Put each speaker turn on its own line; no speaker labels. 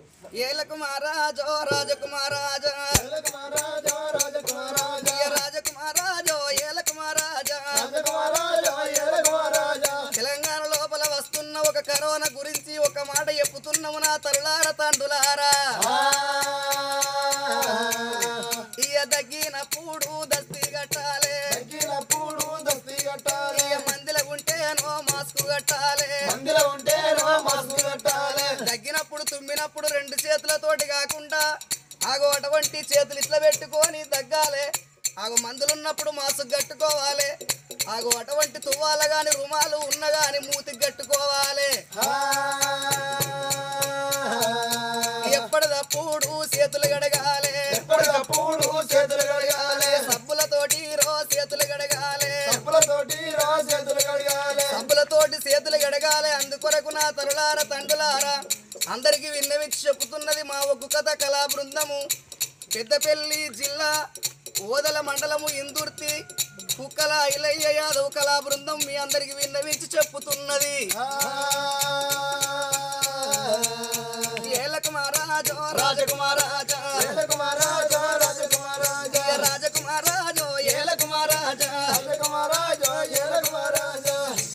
ఏలకు మహారాజో రాజకుమారాజా
రాజకుమారాజా రాజకుమారాజా
ఏ రాజకుమారాజో ఏలకు మహారాజా
రాజకుమారాజా ఏలకుమారాజా
తెలంగాణ లోపల వస్తున్న ఒక కరోనా గురించి ఒక మాట చెప్పుతున్నాము నా తరులార తండ్రులారా ఇయ తగ్గినప్పుడు దస్తి కట్టాలే
తగ్గినప్పుడు దస్తి కట్టాలి
ఇయ మందిల ఉంటేనో మాస్క్ కట్టాలే
మందిలో ఉంటే మాస్క్ కట్టాలి
తగ్గినప్పుడు తుమ్మినప్పుడు రెండు చేతులతోటి కాకుండా ఆగో అటువంటి చేతులు ఇట్లా పెట్టుకొని తగ్గాలి ఆగో మందులున్నప్పుడు మాస్క్ కట్టుకోవాలి ఆగో అటువంటి తువ్వాల గాని రుమాలు ఉన్న గాని మూతికి కట్టుకోవాలి ఎప్పటిదప్పుడు చేతులు గడగాలి
ఎప్పటికప్పుడు చేతులు కడగాలి
సబ్బులతోటి రో చేతులు గడగాలి
చెప్పులతోటి రా చేతులు కడగాలి
సబ్బులతోటి చేతులు గడగాలి అందుకొరకు నా తరులార తండ్రులారా అందరికి విన్నవించి చెప్పుతున్నది మా ఒగ్గు కథ కళా బృందము పెద్దపల్లి జిల్లా ఓదల మండలము ఇందుర్తి కుక్కల ఇలయ్య యాదవ్ కళా బృందం మీ అందరికి విన్నవించి చెప్పుతున్నది
ఆ